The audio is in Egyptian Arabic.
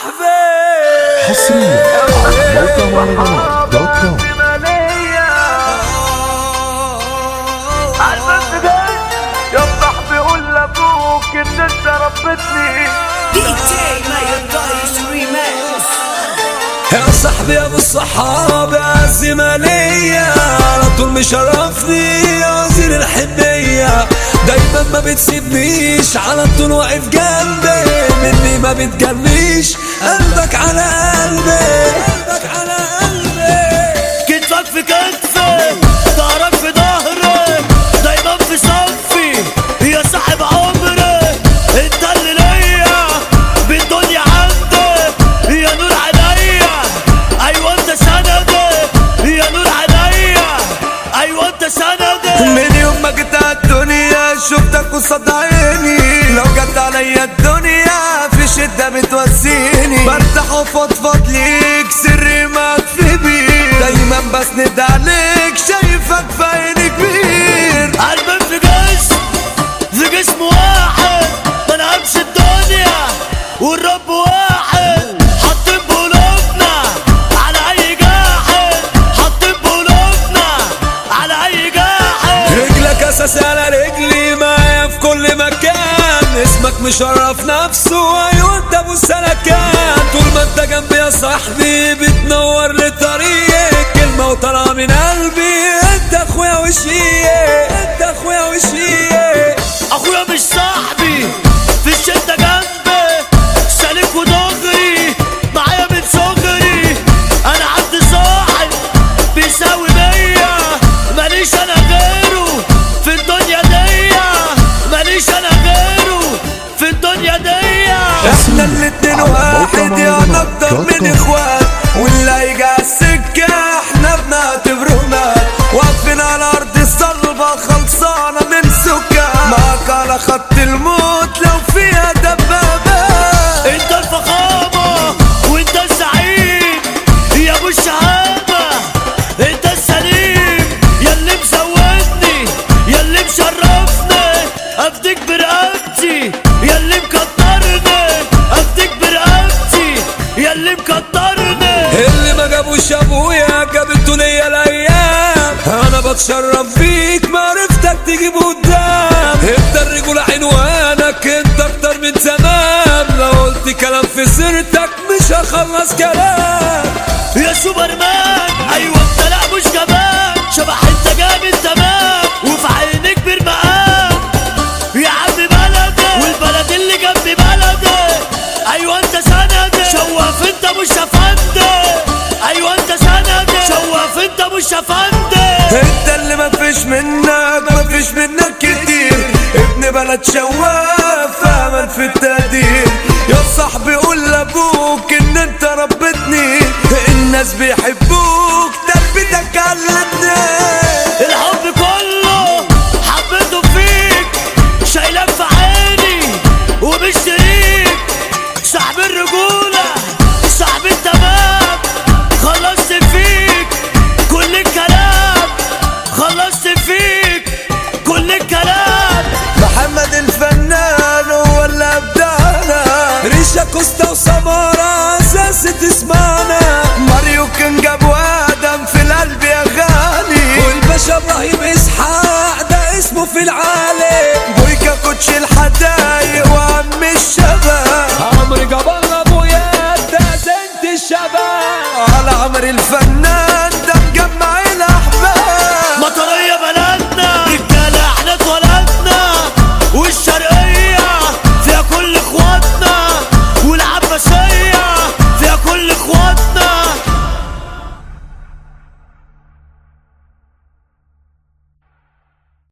صاحبي حصريا على موقع مهرجانات دوت كوم يا صاحبي قول لابوك ان انت ربتني DJ Mayodois Remix يا صاحبي يا ابو الصحابة يا الزمالية على طول مشرفني يا وزير الحنية دايما ما بتسيبنيش على طول واقف جنبي مني ما بتجرنيش قلبك على قلبي قلبك على قلبي كتفك في كتفي ظهرك في ظهري دايما في صفي يا صاحب عمري انت اللي ليا بالدنيا عندي يا نور عينيا ايوه انت سندي يا نور عينيا ايوه انت سندي من يوم ما جيت الدنيا شفتك قصاد عيني لو جت عليا الدنيا في شدة بتوسيني برتاح وفضفض ليك سري مكفي بيه دايما بسند عليك شايفك في عيني كبير قلبي في جسم في جسم واحد ما نهمش الدنيا والرب واحد حاطين بقلوبنا على اي جاحد حاطين بقلوبنا على اي جاحد رجلك اساس على رجلي معايا في كل مكان اسمك مشرف نفسه ايوه انت ابو السلكان طول ما انت جنبي يا صاحبي بتنور لي طريقك كلمه وطالعه من قلبي انت اخويا وشيك انت اخويا وشيك اخويا مش صاحبي في الشدة جنبي سالك ودغري معايا من صغري انا عندي صاحب بيساوي مية ماليش انا غيره في الدنيا دي ماليش انا غيره في الدنيا دي احنا الاتنين واحد يا اكتر من اخوات واللي هيجي على السكة احنا بنعتبره مات واقفين على ارض الصلبة خلصانة من سكان معاك على خط الموت لو فيها دبابات انت الفخامة وانت الزعيم يا ابو الشهامة انت السليم يا اللي مزودني يا اللي مشرفني افديك برقبتي يا اللي مكترني افديك برقبتي يا اللي مكترني اللي ما جابوش ابويا جابته ليا الايام انا بتشرف بيك معرفتك تجيب قدام انت الرجولة عنوانك انت اكتر من زمان لو قلت كلام في سيرتك مش هخلص كلام يا سوبرمان ايوه انت لا مش جبان شبح انت جامد تمام وفي عينيك كبير مقام يا عم بلدي والبلد اللي جنب بلدي ايوه انت سندي شواف انت مش افندي ايوه انت سندي شواف انت مش افندي انت اللي ما فيش منك ما فيش منك كتير ابن بلد شواف امل في التقدير يا صاحبي قول لابوك ان انت ربتني الناس بيحبوك تربيتك علتني الحب كله حبيته فيك شايلك في عيني ومشتريك صاحب الرجولة صاحب التمام خلصت فيك كل الكلام خلصت فيك كل الكلام محمد الفنان هو اللي ابدعنا ريشا كوستا وسمارة اساس تسمعنا ماريو كان جاب وادم في القلب يا غالي والباشا ابراهيم اسحاق ده اسمه في العالي بويكا كوتش الحدايق وعم الشباب عمرو جبار ابويا ده زنت الشباب على عمرو الفنان